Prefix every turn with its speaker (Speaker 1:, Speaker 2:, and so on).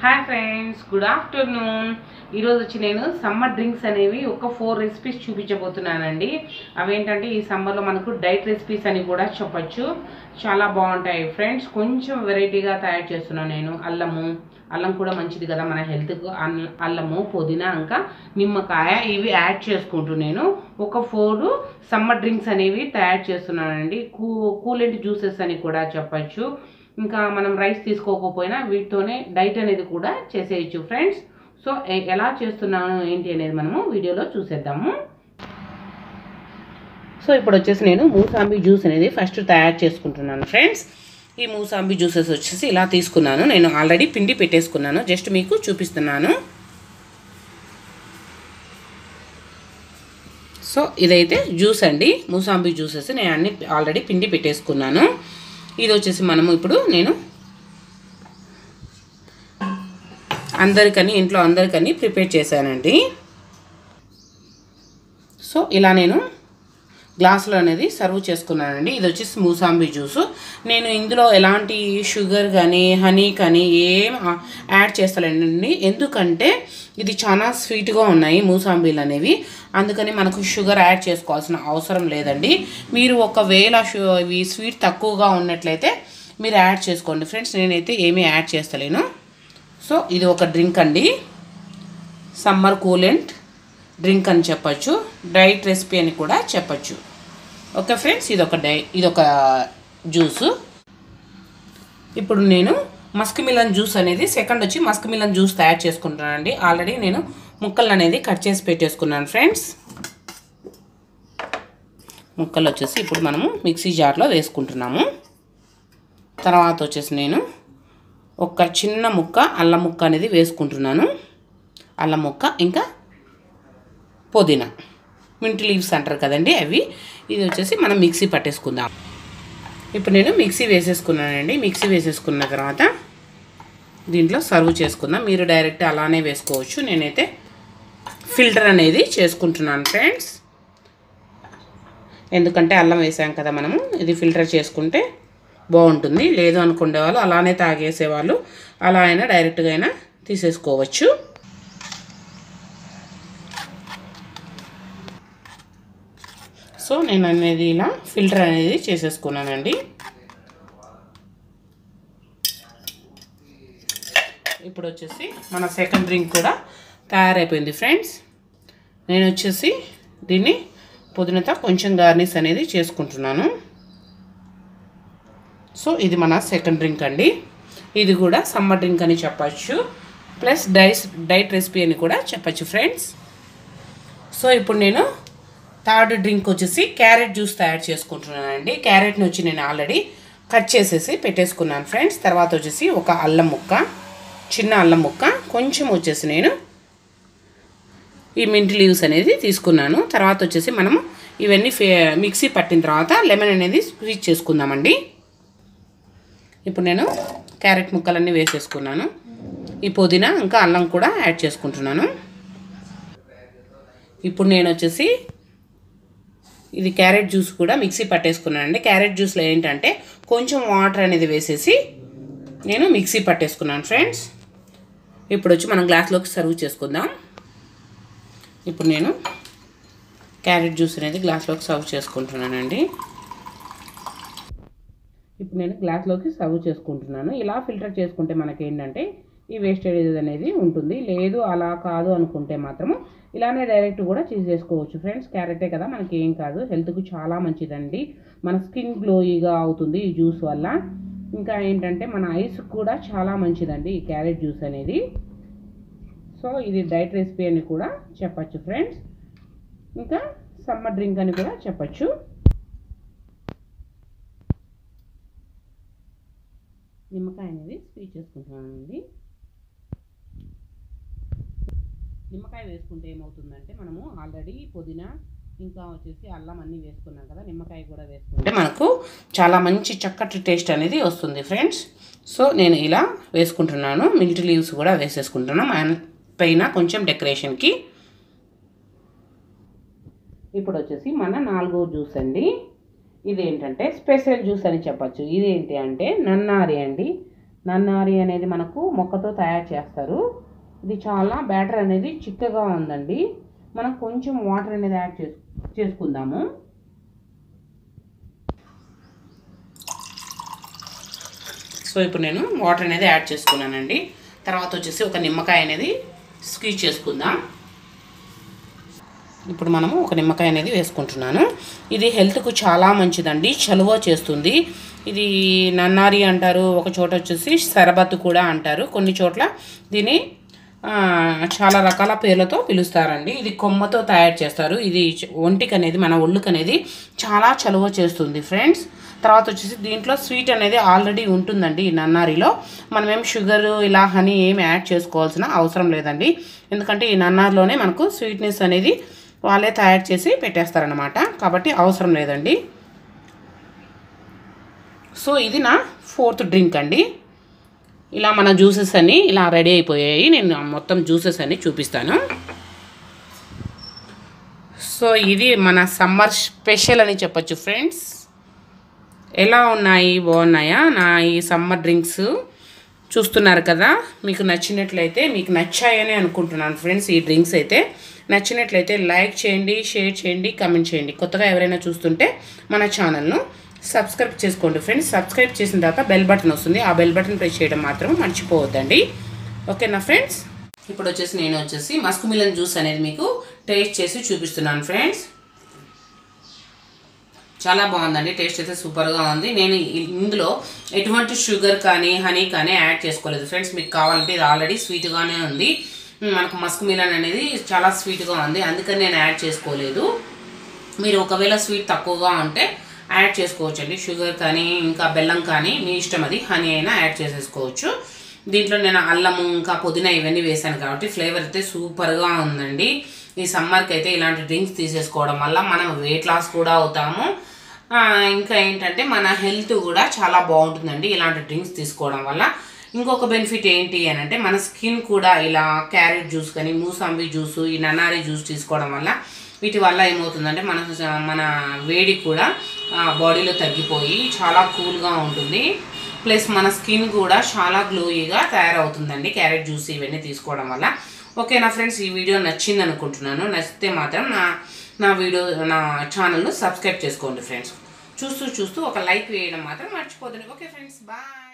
Speaker 1: hi friends good afternoon ఈరోజు వచ్చి నేను సమ్మర్ డ్రింక్స్ అనేవి ఒక ఫోర్ రెసిపీస్ చూపించబోతున్నానండి అవేంటంటే ఈ సమ్మర్లో మనకు డైట్ రెసిపీస్ అని కూడా చెప్పొచ్చు చాలా బాగుంటాయి ఫ్రెండ్స్ కొంచెం వెరైటీగా తయారు చేస్తున్నాను నేను అల్లము అల్లం కూడా మంచిది కదా మన హెల్త్కు అల్లము పుదీనా ఇంకా నిమ్మకాయ ఇవి యాడ్ చేసుకుంటూ నేను ఒక ఫోర్ సమ్మర్ డ్రింక్స్ అనేవి తయారు చేస్తున్నానండి కూ కూలెంట్ జ్యూసెస్ అని కూడా చెప్పొచ్చు ఇంకా మనం రైస్ తీసుకోకపోయినా వీటితోనే డైట్ అనేది కూడా చేసేయచ్చు ఫ్రెండ్స్ సో ఎ- ఎలా చేస్తున్నాను ఏంటి అనేది మనము వీడియోలో చూసేద్దాము సో ఇప్పుడు వచ్చేసి నేను మూసాంబి జ్యూస్ అనేది ఫస్ట్ తయారు చేసుకుంటున్నాను ఫ్రెండ్స్ ఈ మూసాంబి జ్యూసెస్ వచ్చేసి ఇలా తీసుకున్నాను నేను ఆల్రెడీ పిండి పెట్టేసుకున్నాను జస్ట్ మీకు చూపిస్తున్నాను సో ఇదైతే జ్యూస్ అండి మూసాంబి జ్యూసెస్ నేను అన్ని ఆల్రెడీ పిండి పెట్టేసుకున్నాను ఇది వచ్చేసి మనము ఇప్పుడు నేను అందరికని ఇంట్లో అందరికని ప్రిపేర్ చేశానండి సో ఇలా నేను గ్లాసులో అనేది సర్వ్ చేసుకున్నానండి ఇది వచ్చేసి మూసాంబి జ్యూస్ నేను ఇందులో ఎలాంటి షుగర్ కానీ హనీ కానీ ఏం ఆ- యాడ్ చేస్తలేనండి ఎందుకంటే ఇది చాలా స్వీట్గా ఉన్నాయి మూసాంబీలు అనేవి అందుకని మనకు షుగర్ యాడ్ చేసుకోవాల్సిన అవసరం లేదండి మీరు ఒకవేళ షు ఇవి స్వీట్ తక్కువగా ఉన్నట్లయితే మీరు యాడ్ చేసుకోండి ఫ్రెండ్స్ నేనైతే ఏమీ యాడ్ చేస్తలేను సో ఇది ఒక డ్రింక్ అండి సమ్మర్ కూలెంట్ డ్రింక్ అని చెప్పచ్చు డైట్ రెసిపీ అని కూడా చెప్పచ్చు ఓకే ఫ్రెండ్స్ ఇది ఒక డై ఇది ఒక జ్యూసు ఇప్పుడు నేను మస్క్ మిలన్ జ్యూస్ అనేది సెకండ్ వచ్చి మస్క్ మిలన్ జ్యూస్ తయారు చేసుకుంటున్నానండి ఆల్రెడీ నేను ముక్కలు అనేది కట్ చేసి పెట్టేసుకున్నాను ఫ్రెండ్స్ ముక్కలు వచ్చేసి ఇప్పుడు మనము మిక్సీ జార్లో వేసుకుంటున్నాము తర్వాత వచ్చేసి నేను ఒక చిన్న ముక్క అల్లం ముక్క అనేది వేసుకుంటున్నాను అల్లం ముక్క ఇంకా పుదీనా మింట్ లీవ్స్ అంటారు కదండి అవి ఇది వచ్చేసి మనం మిక్సీ పట్టేసుకుందాం ఇప్పుడు నేను మిక్సీ వేసేసుకున్నానండి మిక్సీ వేసేసుకున్న తర్వాత దీంట్లో సర్వ్ చేసుకుందాం మీరు డైరెక్ట్ అలానే వేసుకోవచ్చు నేనైతే ఫిల్టర్ అనేది చేసుకుంటున్నాను ఫ్రెండ్స్ ఎందుకంటే అల్లం వేసాం కదా మనము ఇది ఫిల్టర్ చేసుకుంటే బాగుంటుంది లేదు అనుకునే వాళ్ళు అలానే తాగేసేవాళ్ళు అలా అయినా డైరెక్ట్గా అయినా తీసేసుకోవచ్చు సో నేను అనేది ఇలా ఫిల్టర్ అనేది చేసేసుకున్నానండి ఇప్పుడు వచ్చేసి మన సెకండ్ డ్రింక్ కూడా తయారైపోయింది ఫ్రెండ్స్ నేను వచ్చేసి దీన్ని పుదీనతో కొంచెం గార్నిష్ అనేది చేసుకుంటున్నాను సో ఇది మన సెకండ్ డ్రింక్ అండి ఇది కూడా సమ్మర్ డ్రింక్ అని చెప్పచ్చు ప్లస్ డైస్ డైట్ రెసిపీ అని కూడా చెప్పచ్చు ఫ్రెండ్స్ సో ఇప్పుడు నేను థర్డ్ డ్రింక్ వచ్చేసి క్యారెట్ జ్యూస్ తయారు చేసుకుంటున్నానండి క్యారెట్ని వచ్చి నేను ఆల్రెడీ కట్ చేసేసి పెట్టేసుకున్నాను ఫ్రెండ్స్ తర్వాత వచ్చేసి ఒక అల్లం ముక్క చిన్న అల్లం ముక్క కొంచెం వచ్చేసి నేను ఈ మింట్ లీవ్స్ అనేది తీసుకున్నాను తర్వాత వచ్చేసి మనము ఇవన్నీ ఫే మిక్సీ పట్టిన తర్వాత లెమన్ అనేది స్క్వీజ్ చేసుకుందామండి ఇప్పుడు నేను క్యారెట్ ముక్కలన్నీ వేసేసుకున్నాను ఈ పుదీనా ఇంకా అల్లం కూడా యాడ్ చేసుకుంటున్నాను ఇప్పుడు నేను వచ్చేసి ఇది క్యారెట్ జ్యూస్ కూడా మిక్సీ పట్టేసుకున్నాను అండి క్యారెట్ జ్యూస్లో ఏంటంటే కొంచెం వాటర్ అనేది వేసేసి నేను మిక్సీ పట్టేసుకున్నాను ఫ్రెండ్స్ ఇప్పుడు వచ్చి మనం గ్లాస్లోకి సర్వ్ చేసుకుందాం ఇప్పుడు నేను క్యారెట్ జ్యూస్ అనేది గ్లాస్లోకి సర్వ్ చేసుకుంటున్నానండి ఇప్పుడు నేను గ్లాస్లోకి సర్వ్ చేసుకుంటున్నాను ఇలా ఫిల్టర్ చేసుకుంటే మనకి ఏంటంటే ఈ వేస్టేజ్ అనేది ఉంటుంది లేదు అలా కాదు అనుకుంటే మాత్రము ఇలానే డైరెక్ట్ కూడా చేసేసుకోవచ్చు ఫ్రెండ్స్ క్యారెటే కదా మనకి ఏం కాదు హెల్త్కు చాలా మంచిదండి మన స్కిన్ గ్లోయిగా అవుతుంది ఈ జ్యూస్ వల్ల ఇంకా ఏంటంటే మన ఐస్ కూడా చాలా మంచిదండి ఈ క్యారెట్ జ్యూస్ అనేది సో ఇది డైట్ రెసిపీ అని కూడా చెప్పచ్చు ఫ్రెండ్స్ ఇంకా సమ్మర్ డ్రింక్ అని కూడా చెప్పచ్చు నిమ్మకాయ అనేది స్వీట్ చేసుకుంటున్నానండి నిమ్మకాయ వేసుకుంటే ఏమవుతుందంటే మనము ఆల్రెడీ పుదీనా ఇంకా వచ్చేసి అల్లం అన్నీ వేసుకున్నాం కదా నిమ్మకాయ కూడా వేసుకుంటే మనకు చాలా మంచి చక్కటి టేస్ట్ అనేది వస్తుంది ఫ్రెండ్స్ సో నేను ఇలా వేసుకుంటున్నాను మిల్ట్ లీవ్స్ కూడా వేసేసుకుంటున్నాను మన పైన కొంచెం డెకరేషన్కి ఇప్పుడు వచ్చేసి మన నాలుగో జ్యూస్ అండి ఇదేంటంటే స్పెషల్ జ్యూస్ అని చెప్పచ్చు ఇదేంటి అంటే నన్నారి అండి నన్నారి అనేది మనకు మొక్కతో తయారు చేస్తారు ఇది చాలా బ్యాటర్ అనేది చిక్కగా ఉందండి మనం కొంచెం వాటర్ అనేది యాడ్ చేసు చేసుకుందాము సో ఇప్పుడు నేను వాటర్ అనేది యాడ్ చేసుకున్నానండి తర్వాత వచ్చేసి ఒక నిమ్మకాయ అనేది స్క్వీజ్ చేసుకుందాం ఇప్పుడు మనము ఒక నిమ్మకాయ అనేది వేసుకుంటున్నాను ఇది హెల్త్కు చాలా మంచిదండి చలువ చేస్తుంది ఇది నన్నారి అంటారు ఒక చోట వచ్చేసి శరబత్తు కూడా అంటారు కొన్ని చోట్ల దీన్ని ఆ, చాలా రకాల పేర్లతో పిలుస్తారండి ఇది కొమ్మతో తయారు చేస్తారు ఇది చ- ఒంటికి అనేది మన ఒళ్ళుకి అనేది చాలా చలువ చేస్తుంది ఫ్రెండ్స్ తర్వాత వచ్చేసి దీంట్లో స్వీట్ అనేది ఆల్రెడీ ఉంటుందండి ఈ నన్నారిలో మనం ఏం షుగర్ ఇలా హనీ ఏమి యాడ్ చేసుకోవాల్సిన అవసరం లేదండి ఎందుకంటే ఈ నన్నారిలోనే మనకు స్వీట్నెస్ అనేది వాళ్ళే తయారు చేసి పెట్టేస్తారనమాట కాబట్టి అవసరం లేదండి సో ఇది నా ఫోర్త్ డ్రింక్ అండి ఇలా మన జ్యూసెస్ అన్నీ ఇలా రెడీ అయిపోయాయి నేను మొత్తం జ్యూసెస్ అన్నీ చూపిస్తాను సో ఇది మన సమ్మర్ స్పెషల్ అని చెప్పొచ్చు ఫ్రెండ్స్ ఎలా ఉన్నాయి బాగున్నాయా నా ఈ సమ్మర్ డ్రింక్స్ చూస్తున్నారు కదా మీకు నచ్చినట్లయితే మీకు నచ్చాయని అనుకుంటున్నాను ఫ్రెండ్స్ ఈ డ్రింక్స్ అయితే నచ్చినట్లయితే లైక్ చేయండి షేర్ చేయండి కమెంట్ చేయండి కొత్తగా ఎవరైనా చూస్తుంటే మన ఛానల్ను సబ్స్క్రైబ్ చేసుకోండి ఫ్రెండ్స్ సబ్స్క్రైబ్ చేసిన తర్వాత బెల్ బటన్ వస్తుంది ఆ బెల్ బటన్ ప్రెస్ చేయడం మాత్రం మర్చిపోవద్దండి ఓకేనా ఫ్రెండ్స్ ఇప్పుడు వచ్చేసి నేను వచ్చేసి మస్క్ మిలన్ జ్యూస్ అనేది మీకు టేస్ట్ చేసి చూపిస్తున్నాను ఫ్రెండ్స్ చాలా బాగుందండి టేస్ట్ అయితే సూపర్గా ఉంది నేను ఇ- ఇందులో ఎటువంటి షుగర్ కానీ హనీ కానీ యాడ్ చేసుకోలేదు ఫ్రెండ్స్ మీకు కావాలంటే ఇది ఆల్రెడీ స్వీట్గానే ఉంది ఉమ్, మనకు మస్క్ మిలన్ అనేది చాలా స్వీట్గా ఉంది అందుకని నేను యాడ్ చేసుకోలేదు మీరు ఒకవేళ స్వీట్ తక్కువగా ఉంటే యాడ్ చేసుకోవచ్చు అండి షుగర్ కానీ ఇంకా బెల్లం కానీ మీ ఇష్టం అది హనీ అయినా యాడ్ చేసేసుకోవచ్చు దీంట్లో నేను అల్లము ఇంకా పుదీనా ఇవన్నీ వేసాను కాబట్టి ఫ్లేవర్ అయితే సూపర్గా ఉందండి ఈ సమ్మర్కి అయితే ఇలాంటి డ్రింక్స్ తీసేసుకోవడం వల్ల మనం వెయిట్ లాస్ కూడా అవుతాము ఆ, ఇంకా ఏంటంటే మన హెల్త్ కూడా చాలా బాగుంటుందండి ఇలాంటి డ్రింక్స్ తీసుకోవడం వల్ల ఇంకొక బెనిఫిట్ ఏంటి అని అంటే మన స్కిన్ కూడా ఇలా క్యారెట్ జ్యూస్ కానీ మూసాంబి జ్యూస్ ఈ నన్నారి జ్యూస్ తీసుకోవడం వల్ల వీటి వల్ల ఏమవుతుందంటే మన మన వేడి కూడా బాడీలో తగ్గిపోయి చాలా కూల్గా ఉంటుంది ప్లస్ మన స్కిన్ కూడా చాలా గ్లోయిగా తయారవుతుందండి క్యారెట్ జ్యూస్ ఇవన్నీ తీసుకోవడం వల్ల ఓకే నా ఫ్రెండ్స్ ఈ వీడియో నచ్చింది అనుకుంటున్నాను నచ్చితే మాత్రం నా నా వీడియో నా ఛానల్ను సబ్స్క్రైబ్ చేసుకోండి ఫ్రెండ్స్ చూస్తూ చూస్తూ ఒక లైక్ వేయడం మాత్రం మర్చిపోతుంది ఓకే ఫ్రెండ్స్ బాయ్